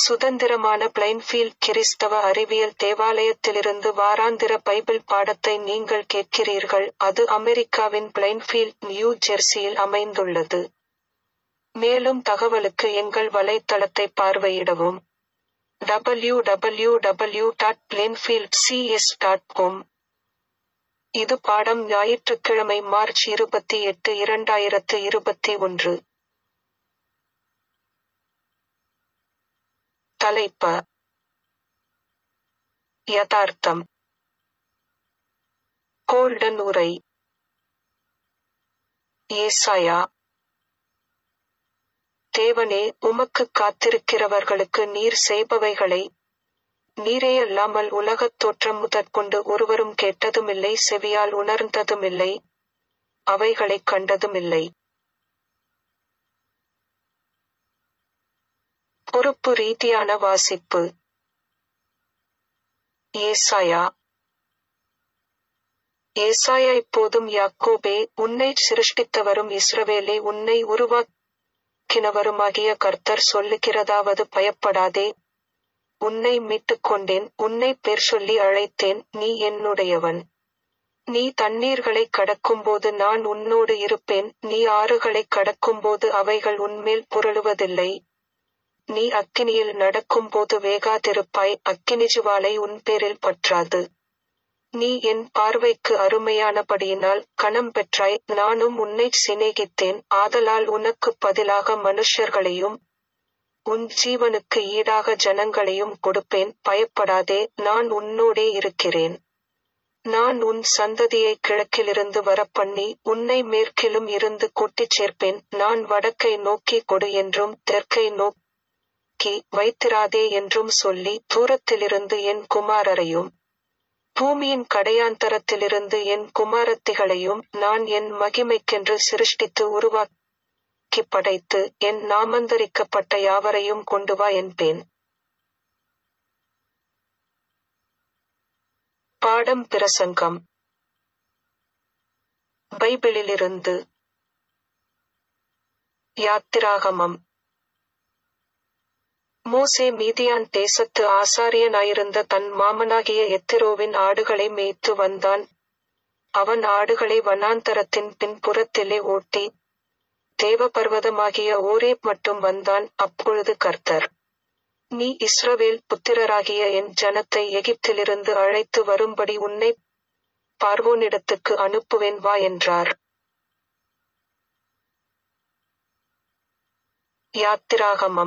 சுதந்திரமான பிளைன்ஃபீல்ட் கிறிஸ்தவ அறிவியல் தேவாலயத்திலிருந்து வாராந்திர பைபிள் பாடத்தை நீங்கள் கேட்கிறீர்கள் அது அமெரிக்காவின் பிளைன்ஃபீல்ட் நியூ ஜெர்சியில் அமைந்துள்ளது மேலும் தகவலுக்கு எங்கள் வலைத்தளத்தை பார்வையிடவும் W W W dot Plainfield CS dot com இது பாடம் ஞாயிற்றுக்கிழமை மார்ச் இருபத்தி எட்டு இரண்டாயிரத்து இருபத்தி ஒன்று தலைப்ப யதார்த்தம் கோல்டன் உரை ஏசாயா தேவனே உமக்குக் காத்திருக்கிறவர்களுக்கு நீர் செய்பவைகளை நீரேயல்லாமல் உலகத் தோற்றம் முதற்கொண்டு ஒருவரும் கேட்டதுமில்லை செவியால் உணர்ந்ததுமில்லை அவைகளைக் கண்டதுமில்லை பொறுப்பு ரீதியான வாசிப்பு ஏசாயா ஏசாயா இப்போதும் யாக்கோபே உன்னை சிருஷ்டித்தவரும் இஸ்ரவேலே உன்னை உருவாக்கினவருமாகிய கர்த்தர் சொல்லுகிறதாவது பயப்படாதே உன்னை மீட்டுக் கொண்டேன் உன்னை பேர் சொல்லி அழைத்தேன் நீ என்னுடையவன் நீ தண்ணீர்களைக் கடக்கும்போது நான் உன்னோடு இருப்பேன் நீ ஆறுகளைக் கடக்கும்போது அவைகள் உன்மேல் புரளுவதில்லை நீ அக்கினியில் நடக்கும்போது வேகாதிருப்பாய் அக்கினிஜுவாலை உன் பேரில் பற்றாது நீ என் பார்வைக்கு அருமையானபடியினால் கணம் பெற்றாய் நானும் உன்னை சிநேகித்தேன் ஆதலால் உனக்குப் பதிலாக மனுஷர்களையும் உன் ஜீவனுக்கு ஈடாக ஜனங்களையும் கொடுப்பேன் பயப்படாதே நான் உன்னோடே இருக்கிறேன் நான் உன் சந்ததியை கிழக்கிலிருந்து வரப்பண்ணி உன்னை மேற்கிலும் இருந்து கூட்டிச் சேர்ப்பேன் நான் வடக்கை நோக்கி கொடு என்றும் தெற்கை நோக்கி வைத்திராதே என்றும் சொல்லி தூரத்திலிருந்து என் குமாரரையும் பூமியின் கடையாந்தரத்திலிருந்து என் குமாரத்திகளையும் நான் என் மகிமைக்கென்று சிருஷ்டித்து உருவாக்கி படைத்து என் நாமந்தரிக்கப்பட்ட யாவரையும் கொண்டு வா என்பேன் பாடம் பிரசங்கம் பைபிளிலிருந்து யாத்திராகமம் மோசே மீதியான் தேசத்து ஆசாரியனாயிருந்த தன் மாமனாகிய எத்திரோவின் ஆடுகளை மேய்த்து வந்தான் அவன் ஆடுகளை வனாந்தரத்தின் பின்புறத்திலே ஓட்டி தேவபர்வதமாகிய ஓரேப் மட்டும் வந்தான் அப்பொழுது கர்த்தர் நீ இஸ்ரவேல் புத்திரராகிய என் ஜனத்தை எகிப்திலிருந்து அழைத்து வரும்படி உன்னை பார்வோனிடத்துக்கு அனுப்புவேன் வா என்றார் யாத்திராகமம்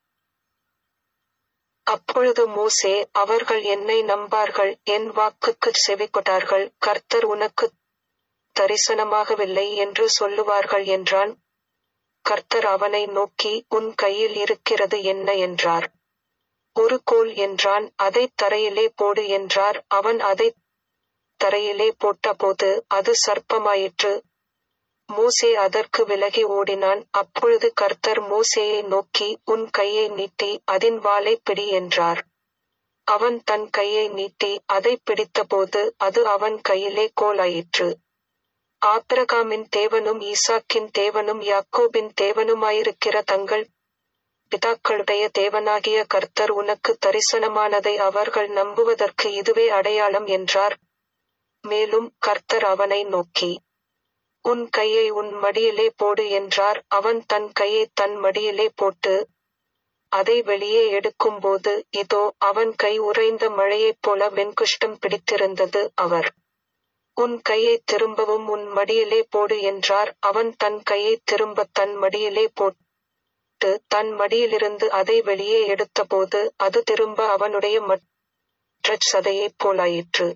அப்பொழுது மோசே அவர்கள் என்னை நம்பார்கள் என் வாக்குக்குச் செவிக்கொட்டார்கள் கர்த்தர் உனக்கு தரிசனமாகவில்லை என்று சொல்லுவார்கள் என்றான் கர்த்தர் அவனை நோக்கி உன் கையில் இருக்கிறது என்ன என்றார் ஒரு கோல் என்றான் அதை தரையிலே போடு என்றார் அவன் அதை தரையிலே போட்டபோது அது சர்ப்பமாயிற்று மோசே அதற்கு விலகி ஓடினான் அப்பொழுது கர்த்தர் மோசேயை நோக்கி உன் கையை நீட்டி அதின் வாலை பிடி என்றார் அவன் தன் கையை நீட்டி அதை பிடித்தபோது அது அவன் கையிலே கோலாயிற்று ஆபிரகாமின் தேவனும் ஈசாக்கின் தேவனும் யாக்கோபின் தேவனுமாயிருக்கிற தங்கள் பிதாக்களுடைய தேவனாகிய கர்த்தர் உனக்கு தரிசனமானதை அவர்கள் நம்புவதற்கு இதுவே அடையாளம் என்றார் மேலும் கர்த்தர் அவனை நோக்கி உன் கையை உன் மடியிலே போடு என்றார் அவன் தன் கையை தன் மடியிலே போட்டு அதை வெளியே எடுக்கும்போது இதோ அவன் கை உறைந்த மழையைப் போல வெண்குஷ்டம் பிடித்திருந்தது அவர் உன் கையை திரும்பவும் உன் மடியிலே போடு என்றார் அவன் தன் கையை திரும்ப தன் மடியிலே போட்டு தன் மடியிலிருந்து அதை வெளியே எடுத்தபோது அது திரும்ப அவனுடைய மற்ற சதையைப் போலாயிற்று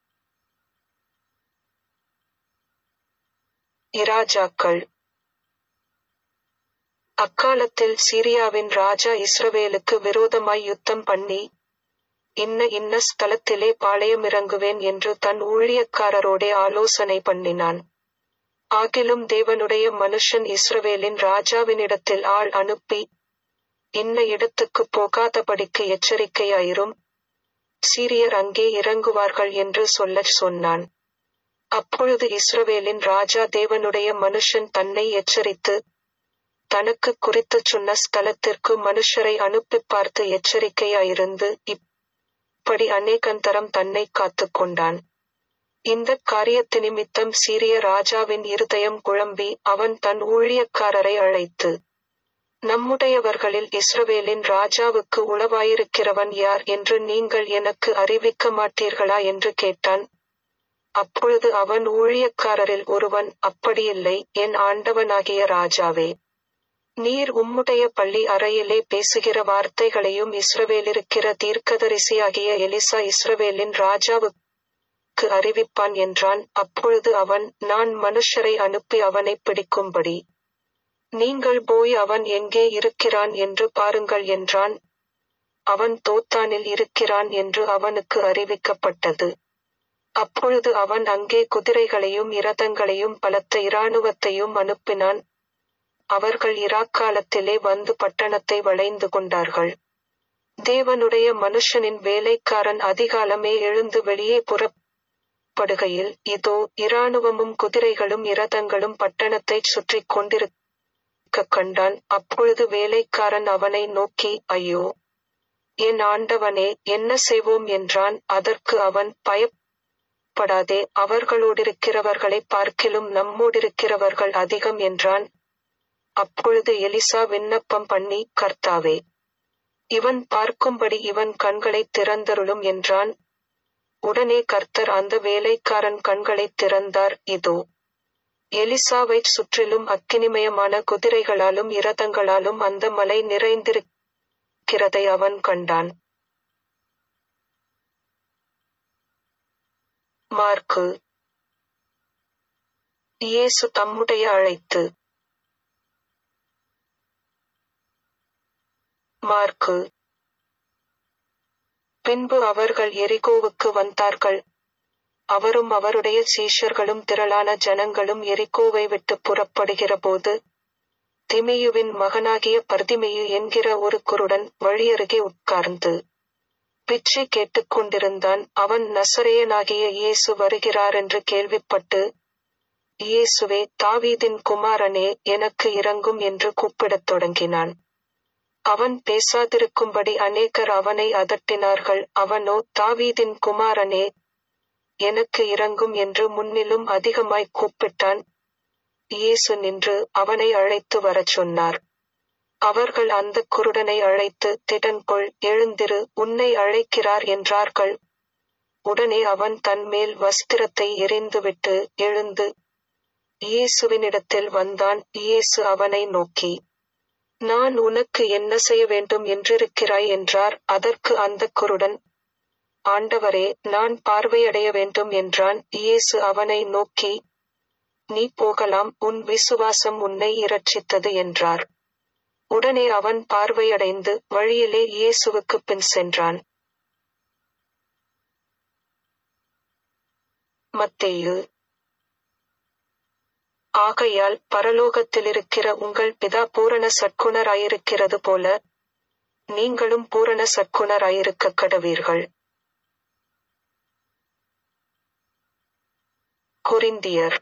இராஜாக்கள் அக்காலத்தில் சீரியாவின் ராஜா இஸ்ரவேலுக்கு விரோதமாய் யுத்தம் பண்ணி இன்ன இன்ன ஸ்தலத்திலே பாளையமிறங்குவேன் என்று தன் ஊழியக்காரரோடே ஆலோசனை பண்ணினான் ஆகிலும் தேவனுடைய மனுஷன் இஸ்ரவேலின் ராஜாவினிடத்தில் ஆள் அனுப்பி இன்ன இடத்துக்கு போகாதபடிக்கு எச்சரிக்கையாயிரும் சீரியர் அங்கே இறங்குவார்கள் என்று சொல்லச் சொன்னான் அப்பொழுது இஸ்ரவேலின் ராஜா தேவனுடைய மனுஷன் தன்னை எச்சரித்து தனக்கு குறித்துச் சொன்ன ஸ்தலத்திற்கு மனுஷரை அனுப்பிப் பார்த்து எச்சரிக்கையாயிருந்து இப்படி அநேகந்தரம் தன்னை காத்துக் கொண்டான் இந்தக் காரியத்தினிமித்தம் சீரிய ராஜாவின் இருதயம் குழம்பி அவன் தன் ஊழியக்காரரை அழைத்து நம்முடையவர்களில் இஸ்ரவேலின் ராஜாவுக்கு உளவாயிருக்கிறவன் யார் என்று நீங்கள் எனக்கு அறிவிக்க மாட்டீர்களா என்று கேட்டான் அப்பொழுது அவன் ஊழியக்காரரில் ஒருவன் அப்படியில்லை என் ஆண்டவனாகிய ராஜாவே நீர் உம்முடைய பள்ளி அறையிலே பேசுகிற வார்த்தைகளையும் இஸ்ரவேலிருக்கிற தீர்க்கதரிசியாகிய எலிசா இஸ்ரவேலின் ராஜாவுக்கு அறிவிப்பான் என்றான் அப்பொழுது அவன் நான் மனுஷரை அனுப்பி அவனை பிடிக்கும்படி நீங்கள் போய் அவன் எங்கே இருக்கிறான் என்று பாருங்கள் என்றான் அவன் தோத்தானில் இருக்கிறான் என்று அவனுக்கு அறிவிக்கப்பட்டது அப்பொழுது அவன் அங்கே குதிரைகளையும் இரதங்களையும் பலத்த இராணுவத்தையும் அனுப்பினான் அவர்கள் இராக்காலத்திலே வந்து பட்டணத்தை வளைந்து கொண்டார்கள் தேவனுடைய மனுஷனின் வேலைக்காரன் அதிகாலமே எழுந்து வெளியே புறப்படுகையில் இதோ இராணுவமும் குதிரைகளும் இரதங்களும் பட்டணத்தைச் சுற்றிக் கொண்டிருக்க கண்டான் அப்பொழுது வேலைக்காரன் அவனை நோக்கி ஐயோ என் ஆண்டவனே என்ன செய்வோம் என்றான் அதற்கு அவன் பயப்படாதே அவர்களோடிருக்கிறவர்களை பார்க்கிலும் நம்மோடிருக்கிறவர்கள் அதிகம் என்றான் அப்பொழுது எலிசா விண்ணப்பம் பண்ணி கர்த்தாவே இவன் பார்க்கும்படி இவன் கண்களை திறந்தருளும் என்றான் உடனே கர்த்தர் அந்த வேலைக்காரன் கண்களை திறந்தார் இதோ எலிசாவைச் சுற்றிலும் அக்கினிமயமான குதிரைகளாலும் இரதங்களாலும் அந்த மலை நிறைந்திருக்கிறதை அவன் கண்டான் மார்க்கு இயேசு தம்முடைய அழைத்து மார்க்கு பின்பு அவர்கள் எரிகோவுக்கு வந்தார்கள் அவரும் அவருடைய சீஷர்களும் திரளான ஜனங்களும் எரிகோவை விட்டு புறப்படுகிற போது திமியுவின் மகனாகிய பர்திமியு என்கிற ஒரு குருடன் வழியருகே உட்கார்ந்து பிச்சை கேட்டுக்கொண்டிருந்தான் அவன் நசரேயனாகிய இயேசு வருகிறார் என்று கேள்விப்பட்டு இயேசுவே தாவீதின் குமாரனே எனக்கு இறங்கும் என்று கூப்பிடத் தொடங்கினான் அவன் பேசாதிருக்கும்படி அநேகர் அவனை அதட்டினார்கள் அவனோ தாவீதின் குமாரனே எனக்கு இறங்கும் என்று முன்னிலும் அதிகமாய் கூப்பிட்டான் இயேசு நின்று அவனை அழைத்து வரச் சொன்னார் அவர்கள் அந்த குருடனை அழைத்து திடன்கொள் எழுந்திரு உன்னை அழைக்கிறார் என்றார்கள் உடனே அவன் தன் மேல் வஸ்திரத்தை எறிந்துவிட்டு எழுந்து இயேசுவினிடத்தில் வந்தான் இயேசு அவனை நோக்கி நான் உனக்கு என்ன செய்ய வேண்டும் என்றிருக்கிறாய் என்றார் அதற்கு அந்த குருடன் ஆண்டவரே நான் பார்வையடைய வேண்டும் என்றான் இயேசு அவனை நோக்கி நீ போகலாம் உன் விசுவாசம் உன்னை இரட்சித்தது என்றார் உடனே அவன் பார்வையடைந்து வழியிலே இயேசுவுக்கு பின் சென்றான் மத்தேயு ஆகையால் பரலோகத்திலிருக்கிற உங்கள் பிதா பூரண சற்குணராயிருக்கிறது போல நீங்களும் பூரண சற்குணராயிருக்க கடவீர்கள் கொரிந்தியர்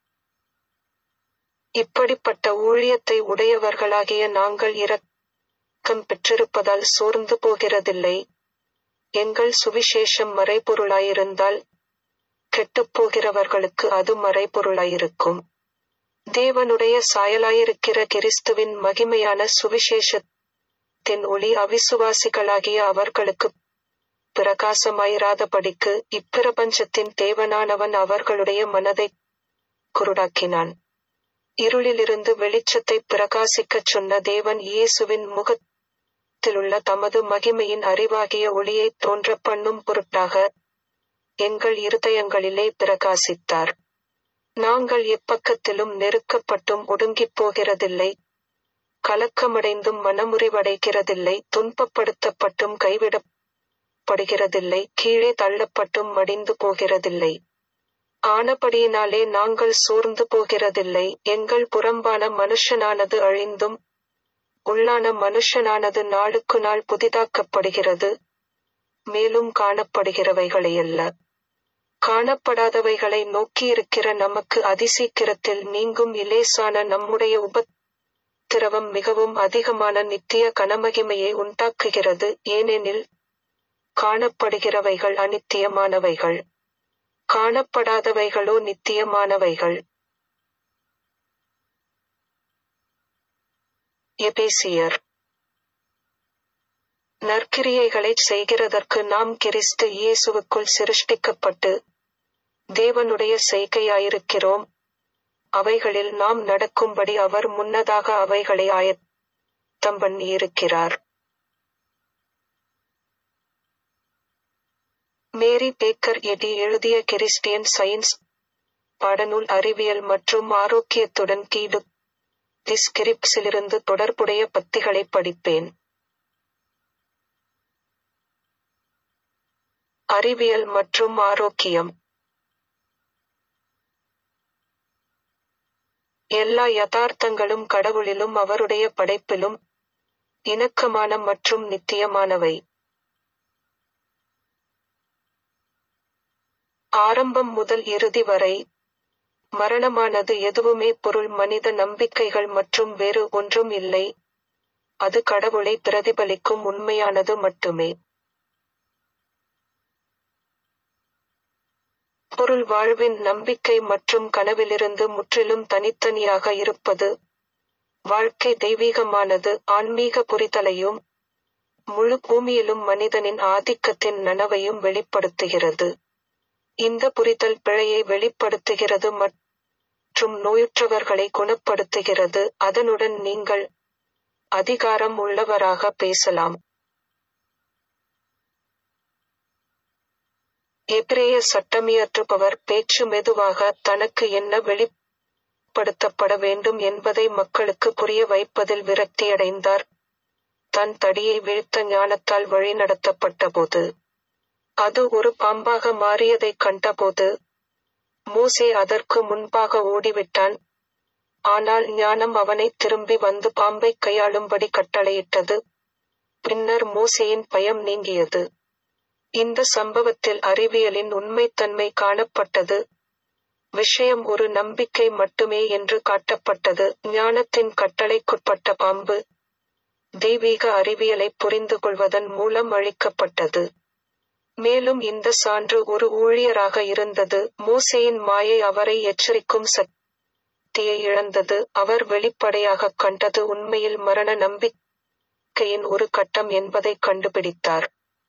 இப்படிப்பட்ட ஊழியத்தை உடையவர்களாகிய நாங்கள் இரக்கம் பெற்றிருப்பதால் சோர்ந்து போகிறதில்லை எங்கள் சுவிசேஷம் மறைபொருளாயிருந்தால் கெட்டுப்போகிறவர்களுக்கு அது மறைபொருளாயிருக்கும் தேவனுடைய சாயலாயிருக்கிற கிறிஸ்துவின் மகிமையான சுவிசேஷத்தின் ஒளி அவிசுவாசிகளாகிய அவர்களுக்கு பிரகாசமாயிராதபடிக்கு இப்பிரபஞ்சத்தின் தேவனானவன் அவர்களுடைய மனதை குருடாக்கினான் இருளிலிருந்து வெளிச்சத்தை பிரகாசிக்கச் சொன்ன தேவன் இயேசுவின் முகத்திலுள்ள தமது மகிமையின் அறிவாகிய ஒளியை தோன்ற பண்ணும் பொருட்டாக எங்கள் இருதயங்களிலே பிரகாசித்தார் நாங்கள் எப்பக்கத்திலும் நெருக்கப்பட்டும் ஒடுங்கிப் போகிறதில்லை கலக்கமடைந்தும் மனமுறிவடைகிறதில்லை துன்பப்படுத்தப்பட்டும் கைவிடப்படுகிறதில்லை கீழே தள்ளப்பட்டும் மடிந்து போகிறதில்லை ஆனபடியினாலே நாங்கள் சோர்ந்து போகிறதில்லை எங்கள் புறம்பான மனுஷனானது அழிந்தும் உள்ளான மனுஷனானது நாளுக்கு நாள் புதிதாக்கப்படுகிறது மேலும் காணப்படுகிறவைகளையல்ல காணப்படாதவைகளை நோக்கியிருக்கிற நமக்கு அதிசீக்கிரத்தில் நீங்கும் இலேசான நம்முடைய திரவம் மிகவும் அதிகமான நித்திய கனமகிமையை உண்டாக்குகிறது ஏனெனில் காணப்படுகிறவைகள் அநித்தியமானவைகள் காணப்படாதவைகளோ நித்தியமானவைகள் எபேசியர் நற்கிரியைகளைச் செய்கிறதற்கு நாம் கிறிஸ்து இயேசுவுக்குள் சிருஷ்டிக்கப்பட்டு தேவனுடைய செய்கையாயிருக்கிறோம் அவைகளில் நாம் நடக்கும்படி அவர் முன்னதாக அவைகளை ஆயத்தம் பண்ணியிருக்கிறார் மேரி பேக்கர் எடி எழுதிய கிறிஸ்டியன் சயின்ஸ் பாடநூல் அறிவியல் மற்றும் ஆரோக்கியத்துடன் கீடு டிஸ்கிரிப்ஸிலிருந்து தொடர்புடைய பத்திகளை படிப்பேன் அறிவியல் மற்றும் ஆரோக்கியம் எல்லா யதார்த்தங்களும் கடவுளிலும் அவருடைய படைப்பிலும் இணக்கமான மற்றும் நித்தியமானவை ஆரம்பம் முதல் இறுதி வரை மரணமானது எதுவுமே பொருள் மனித நம்பிக்கைகள் மற்றும் வேறு ஒன்றும் இல்லை அது கடவுளை பிரதிபலிக்கும் உண்மையானது மட்டுமே பொருள் வாழ்வின் நம்பிக்கை மற்றும் கனவிலிருந்து முற்றிலும் தனித்தனியாக இருப்பது வாழ்க்கை தெய்வீகமானது ஆன்மீக புரிதலையும் முழு பூமியிலும் மனிதனின் ஆதிக்கத்தின் நனவையும் வெளிப்படுத்துகிறது இந்த புரிதல் பிழையை வெளிப்படுத்துகிறது மற்றும் நோயுற்றவர்களை குணப்படுத்துகிறது அதனுடன் நீங்கள் அதிகாரம் உள்ளவராக பேசலாம் எபிரேய சட்டமியற்றுபவர் பேச்சு மெதுவாக தனக்கு என்ன வெளிப்படுத்தப்பட வேண்டும் என்பதை மக்களுக்கு புரிய வைப்பதில் விரக்தியடைந்தார் தன் தடியை வீழ்த்த ஞானத்தால் வழிநடத்தப்பட்டபோது அது ஒரு பாம்பாக மாறியதைக் கண்டபோது மோசே அதற்கு முன்பாக ஓடிவிட்டான் ஆனால் ஞானம் அவனை திரும்பி வந்து பாம்பை கையாளும்படி கட்டளையிட்டது பின்னர் மோசேயின் பயம் நீங்கியது இந்த சம்பவத்தில் அறிவியலின் உண்மைத்தன்மை காணப்பட்டது விஷயம் ஒரு நம்பிக்கை மட்டுமே என்று காட்டப்பட்டது ஞானத்தின் கட்டளைக்குட்பட்ட பாம்பு தெய்வீக அறிவியலை புரிந்து கொள்வதன் மூலம் அழிக்கப்பட்டது மேலும் இந்த சான்று ஒரு ஊழியராக இருந்தது மோசேயின் மாயை அவரை எச்சரிக்கும் சக்தியை இழந்தது அவர் வெளிப்படையாக கண்டது உண்மையில் மரண நம்பிக்கையின் ஒரு கட்டம் என்பதை கண்டுபிடித்தார்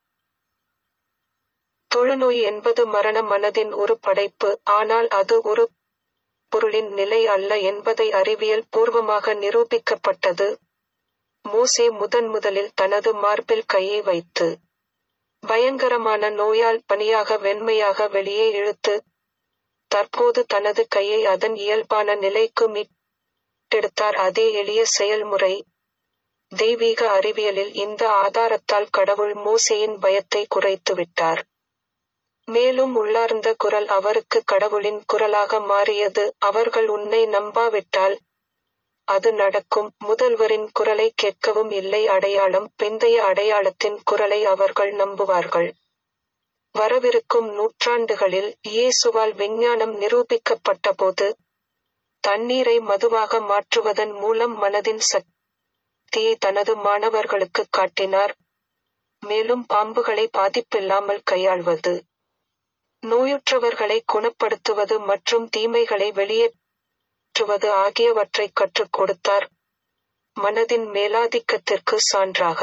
தொழுநோய் என்பது மரண மனதின் ஒரு படைப்பு ஆனால் அது ஒரு பொருளின் நிலை அல்ல என்பதை அறிவியல் பூர்வமாக நிரூபிக்கப்பட்டது மோசே முதன் முதலில் தனது மார்பில் கையை வைத்து பயங்கரமான நோயால் பனியாக வெண்மையாக வெளியே இழுத்து தற்போது தனது கையை அதன் இயல்பான நிலைக்கு மீட்டெடுத்தார் அதே எளிய செயல்முறை தெய்வீக அறிவியலில் இந்த ஆதாரத்தால் கடவுள் மோசேயின் பயத்தை குறைத்துவிட்டார் மேலும் உள்ளார்ந்த குரல் அவருக்கு கடவுளின் குரலாக மாறியது அவர்கள் உன்னை நம்பாவிட்டால் அது நடக்கும் முதல்வரின் குரலை கேட்கவும் இல்லை அடையாளம் பிந்தைய அடையாளத்தின் குரலை அவர்கள் நம்புவார்கள் வரவிருக்கும் நூற்றாண்டுகளில் இயேசுவால் விஞ்ஞானம் நிரூபிக்கப்பட்டபோது தண்ணீரை மதுவாக மாற்றுவதன் மூலம் மனதின் சக்தியை தனது மாணவர்களுக்கு காட்டினார் மேலும் பாம்புகளை பாதிப்பில்லாமல் கையாள்வது நோயுற்றவர்களை குணப்படுத்துவது மற்றும் தீமைகளை வெளியேற்றுவது ஆகியவற்றை கற்றுக் கொடுத்தார் மனதின் மேலாதிக்கத்திற்கு சான்றாக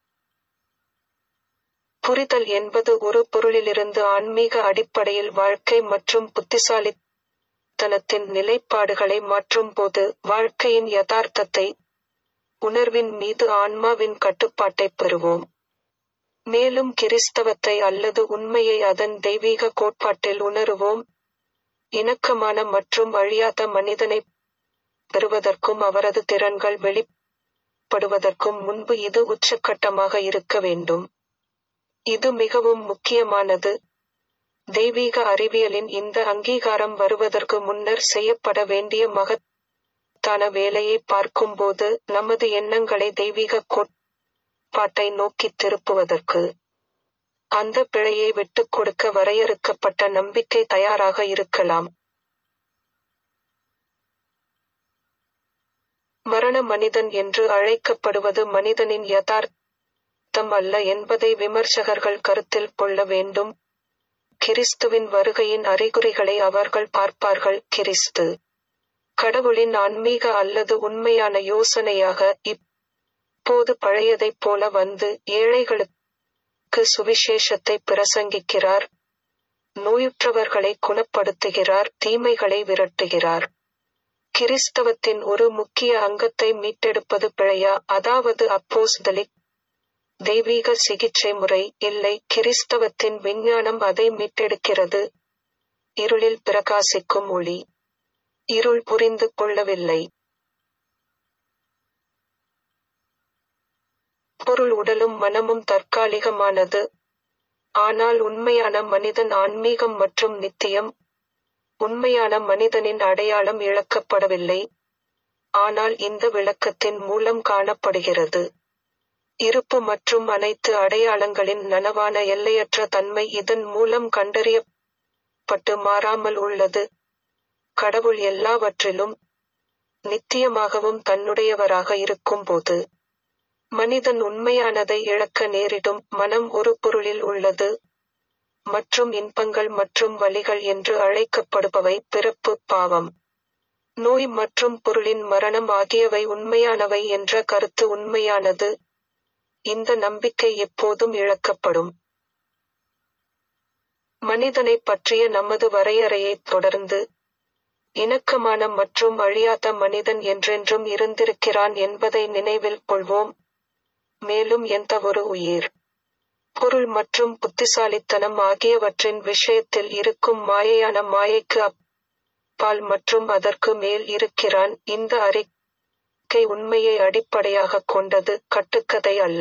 புரிதல் என்பது ஒரு பொருளிலிருந்து ஆன்மீக அடிப்படையில் வாழ்க்கை மற்றும் புத்திசாலித்தனத்தின் நிலைப்பாடுகளை மாற்றும் போது வாழ்க்கையின் யதார்த்தத்தை உணர்வின் மீது ஆன்மாவின் கட்டுப்பாட்டை பெறுவோம் மேலும் கிறிஸ்தவத்தை அல்லது உண்மையை அதன் தெய்வீக கோட்பாட்டில் உணருவோம் இணக்கமான மற்றும் அழியாத மனிதனை பெறுவதற்கும் அவரது திறன்கள் வெளிப்படுவதற்கும் முன்பு இது உச்சக்கட்டமாக இருக்க வேண்டும் இது மிகவும் முக்கியமானது தெய்வீக அறிவியலின் இந்த அங்கீகாரம் வருவதற்கு முன்னர் செய்யப்பட வேண்டிய மகத்தான வேலையை பார்க்கும்போது நமது எண்ணங்களை தெய்வீக கோட்பாட்டை நோக்கி திருப்புவதற்கு அந்த பிழையை விட்டுக் கொடுக்க வரையறுக்கப்பட்ட நம்பிக்கை தயாராக இருக்கலாம் மரண மனிதன் என்று அழைக்கப்படுவது மனிதனின் யதார்த்தம் அல்ல என்பதை விமர்சகர்கள் கருத்தில் கொள்ள வேண்டும் கிறிஸ்துவின் வருகையின் அறிகுறிகளை அவர்கள் பார்ப்பார்கள் கிறிஸ்து கடவுளின் ஆன்மீக அல்லது உண்மையான யோசனையாக இப்போது பழையதைப் போல வந்து ஏழைகளுக்கு சுவிசேஷத்தை பிரசங்கிக்கிறார் நோயுற்றவர்களை குணப்படுத்துகிறார் தீமைகளை விரட்டுகிறார் கிறிஸ்தவத்தின் ஒரு முக்கிய அங்கத்தை மீட்டெடுப்பது பிழையா அதாவது அப்போஸ்தலிக் தெய்வீக சிகிச்சை முறை இல்லை கிறிஸ்தவத்தின் விஞ்ஞானம் அதை மீட்டெடுக்கிறது இருளில் பிரகாசிக்கும் ஒளி இருள் புரிந்து கொள்ளவில்லை பொருள் உடலும் மனமும் தற்காலிகமானது ஆனால் உண்மையான மனிதன் ஆன்மீகம் மற்றும் நித்தியம் உண்மையான மனிதனின் அடையாளம் இழக்கப்படவில்லை ஆனால் இந்த விளக்கத்தின் மூலம் காணப்படுகிறது இருப்பு மற்றும் அனைத்து அடையாளங்களின் நனவான எல்லையற்ற தன்மை இதன் மூலம் கண்டறியப்பட்டு மாறாமல் உள்ளது கடவுள் எல்லாவற்றிலும் நித்தியமாகவும் தன்னுடையவராக இருக்கும்போது மனிதன் உண்மையானதை இழக்க நேரிடும் மனம் ஒரு பொருளில் உள்ளது மற்றும் இன்பங்கள் மற்றும் வலிகள் என்று அழைக்கப்படுபவை பிறப்பு பாவம் நோய் மற்றும் பொருளின் மரணம் ஆகியவை உண்மையானவை என்ற கருத்து உண்மையானது இந்த நம்பிக்கை எப்போதும் இழக்கப்படும் மனிதனை பற்றிய நமது வரையறையைத் தொடர்ந்து இணக்கமான மற்றும் அழியாத மனிதன் என்றென்றும் இருந்திருக்கிறான் என்பதை நினைவில் கொள்வோம் மேலும் எந்த ஒரு உயிர் பொருள் மற்றும் புத்திசாலித்தனம் ஆகியவற்றின் விஷயத்தில் இருக்கும் மாயையான மாயைக்கு அப்பால் மற்றும் அதற்கு மேல் இருக்கிறான் இந்த அறிக்கை உண்மையை அடிப்படையாக கொண்டது கட்டுக்கதை அல்ல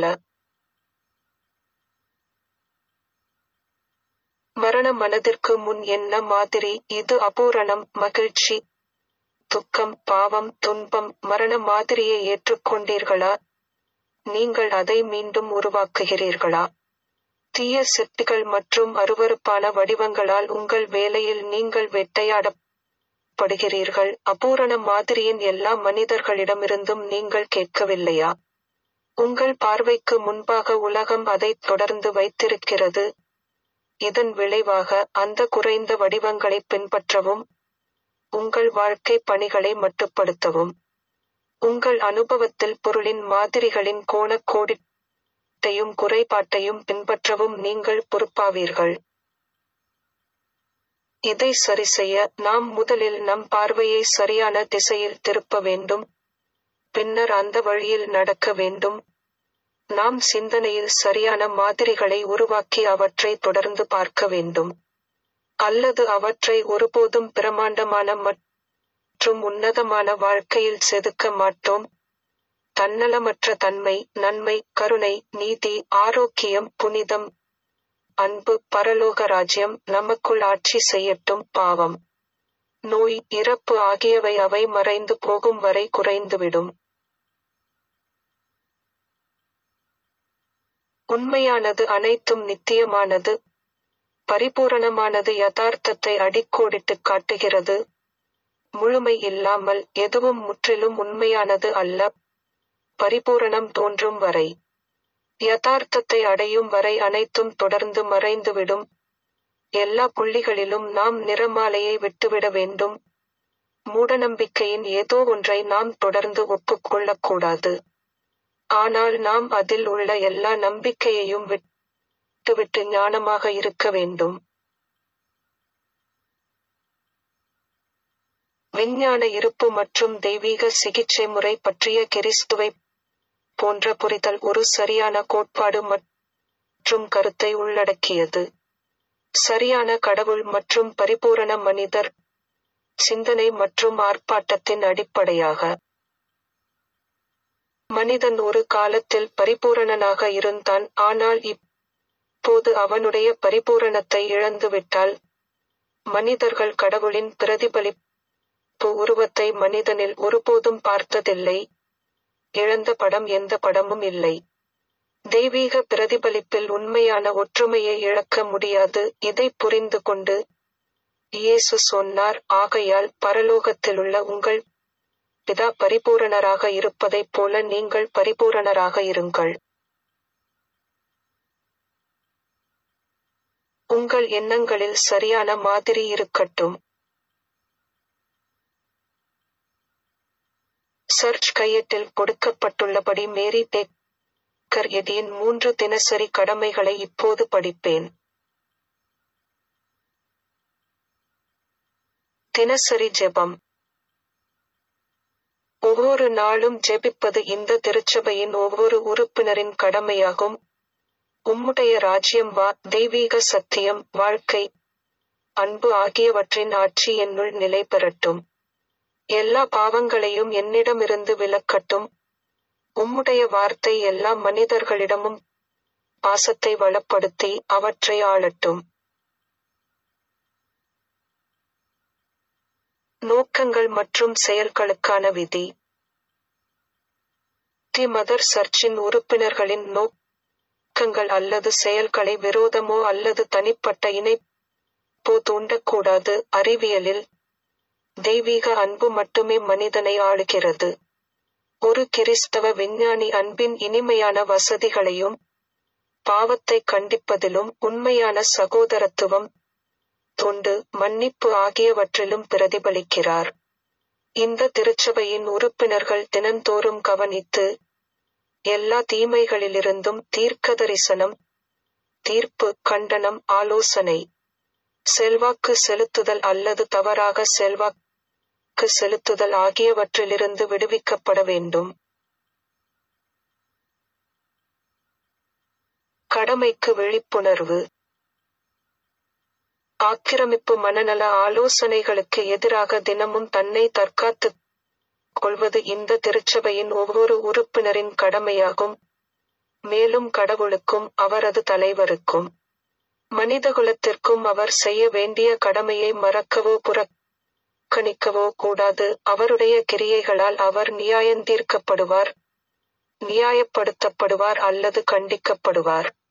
மரண மனதிற்கு முன் என்ன மாதிரி இது அபூரணம் மகிழ்ச்சி துக்கம் பாவம் துன்பம் மரண மாதிரியை ஏற்றுக்கொண்டீர்களா நீங்கள் அதை மீண்டும் உருவாக்குகிறீர்களா தீய செட்டுகள் மற்றும் அருவருப்பான வடிவங்களால் உங்கள் வேலையில் நீங்கள் வேட்டையாடப்படுகிறீர்கள் அபூரண மாதிரியின் எல்லா மனிதர்களிடமிருந்தும் நீங்கள் கேட்கவில்லையா உங்கள் பார்வைக்கு முன்பாக உலகம் அதைத் தொடர்ந்து வைத்திருக்கிறது இதன் விளைவாக அந்த குறைந்த வடிவங்களை பின்பற்றவும் உங்கள் வாழ்க்கை பணிகளை மட்டுப்படுத்தவும் உங்கள் அனுபவத்தில் பொருளின் மாதிரிகளின் கோணக் கோடிட்டையும் குறைபாட்டையும் பின்பற்றவும் நீங்கள் பொறுப்பாவீர்கள் இதை சரிசெய்ய நாம் முதலில் நம் பார்வையை சரியான திசையில் திருப்ப வேண்டும் பின்னர் அந்த வழியில் நடக்க வேண்டும் நாம் சிந்தனையில் சரியான மாதிரிகளை உருவாக்கி அவற்றை தொடர்ந்து பார்க்க வேண்டும் அல்லது அவற்றை ஒருபோதும் பிரமாண்டமான மற்றும் உன்னதமான வாழ்க்கையில் செதுக்க மாட்டோம் தன்னலமற்ற தன்மை நன்மை கருணை நீதி ஆரோக்கியம் புனிதம் அன்பு பரலோக ராஜ்யம் நமக்குள் ஆட்சி செய்யட்டும் பாவம் நோய் இறப்பு ஆகியவை அவை மறைந்து போகும் வரை குறைந்துவிடும் உண்மையானது அனைத்தும் நித்தியமானது பரிபூரணமானது யதார்த்தத்தை அடிக்கோடிட்டுக் காட்டுகிறது முழுமை இல்லாமல் எதுவும் முற்றிலும் உண்மையானது அல்ல பரிபூரணம் தோன்றும் வரை யதார்த்தத்தை அடையும் வரை அனைத்தும் தொடர்ந்து மறைந்துவிடும் எல்லா புள்ளிகளிலும் நாம் நிறமாலையை விட்டுவிட வேண்டும் மூடநம்பிக்கையின் ஏதோ ஒன்றை நாம் தொடர்ந்து ஒப்புக்கொள்ளக்கூடாது ஆனால் நாம் அதில் உள்ள எல்லா நம்பிக்கையையும் விட்டுவிட்டு ஞானமாக இருக்க வேண்டும் விஞ்ஞான இருப்பு மற்றும் தெய்வீக சிகிச்சை முறை பற்றிய கிறிஸ்துவை போன்ற புரிதல் ஒரு சரியான கோட்பாடு மற்றும் கருத்தை உள்ளடக்கியது சரியான கடவுள் மற்றும் பரிபூரண மனிதர் சிந்தனை மற்றும் ஆர்ப்பாட்டத்தின் அடிப்படையாக மனிதன் ஒரு காலத்தில் பரிபூரணனாக இருந்தான் ஆனால் இப்போது அவனுடைய பரிபூரணத்தை இழந்துவிட்டால் மனிதர்கள் கடவுளின் பிரதிபலிப்பு உருவத்தை மனிதனில் ஒருபோதும் பார்த்ததில்லை இழந்த படம் எந்த படமும் இல்லை தெய்வீக பிரதிபலிப்பில் உண்மையான ஒற்றுமையை இழக்க முடியாது இதை புரிந்து கொண்டு இயேசு சொன்னார் ஆகையால் பரலோகத்திலுள்ள உங்கள் பிதா பரிபூரணராக இருப்பதைப் போல நீங்கள் பரிபூரணராக இருங்கள் உங்கள் எண்ணங்களில் சரியான மாதிரி இருக்கட்டும் சர்ச் கையேட்டில் கொடுக்கப்பட்டுள்ளபடி மேரி டேக்கர் எதியின் மூன்று தினசரி கடமைகளை இப்போது படிப்பேன் தினசரி ஜெபம் ஒவ்வொரு நாளும் ஜெபிப்பது இந்த திருச்சபையின் ஒவ்வொரு உறுப்பினரின் கடமையாகும் உம்முடைய ராஜ்யம் வா தெய்வீக சத்தியம் வாழ்க்கை அன்பு ஆகியவற்றின் ஆட்சி என்னுள் நிலை பெறட்டும் எல்லா பாவங்களையும் என்னிடமிருந்து விலக்கட்டும் உம்முடைய வார்த்தை எல்லா மனிதர்களிடமும் பாசத்தை வளப்படுத்தி அவற்றை ஆளட்டும் நோக்கங்கள் மற்றும் செயல்களுக்கான விதி தி மதர் சர்ச்சின் உறுப்பினர்களின் நோக்கங்கள் அல்லது செயல்களை விரோதமோ அல்லது தனிப்பட்ட இணைப்போ தூண்டக்கூடாது அறிவியலில் தெய்வீக அன்பு மட்டுமே மனிதனை ஆளுகிறது ஒரு கிறிஸ்தவ விஞ்ஞானி அன்பின் இனிமையான வசதிகளையும் பாவத்தை கண்டிப்பதிலும் உண்மையான சகோதரத்துவம் தொண்டு மன்னிப்பு ஆகியவற்றிலும் பிரதிபலிக்கிறார் இந்த திருச்சபையின் உறுப்பினர்கள் தினந்தோறும் கவனித்து எல்லா தீமைகளிலிருந்தும் தீர்க்கதரிசனம் தீர்ப்பு கண்டனம் ஆலோசனை செல்வாக்கு செலுத்துதல் அல்லது தவறாக செல்வாக்கு செலுத்துதல் ஆகியவற்றிலிருந்து விடுவிக்கப்பட வேண்டும் கடமைக்கு விழிப்புணர்வு ஆக்கிரமிப்பு மனநல ஆலோசனைகளுக்கு எதிராக தினமும் தன்னை தற்காத்துக் கொள்வது இந்த திருச்சபையின் ஒவ்வொரு உறுப்பினரின் கடமையாகும் மேலும் கடவுளுக்கும் அவரது தலைவருக்கும் மனிதகுலத்திற்கும் அவர் செய்ய வேண்டிய கடமையை மறக்கவோ புறக்கணிக்கவோ கூடாது அவருடைய கிரியைகளால் அவர் நியாயந்தீர்க்கப்படுவார் நியாயப்படுத்தப்படுவார் அல்லது கண்டிக்கப்படுவார்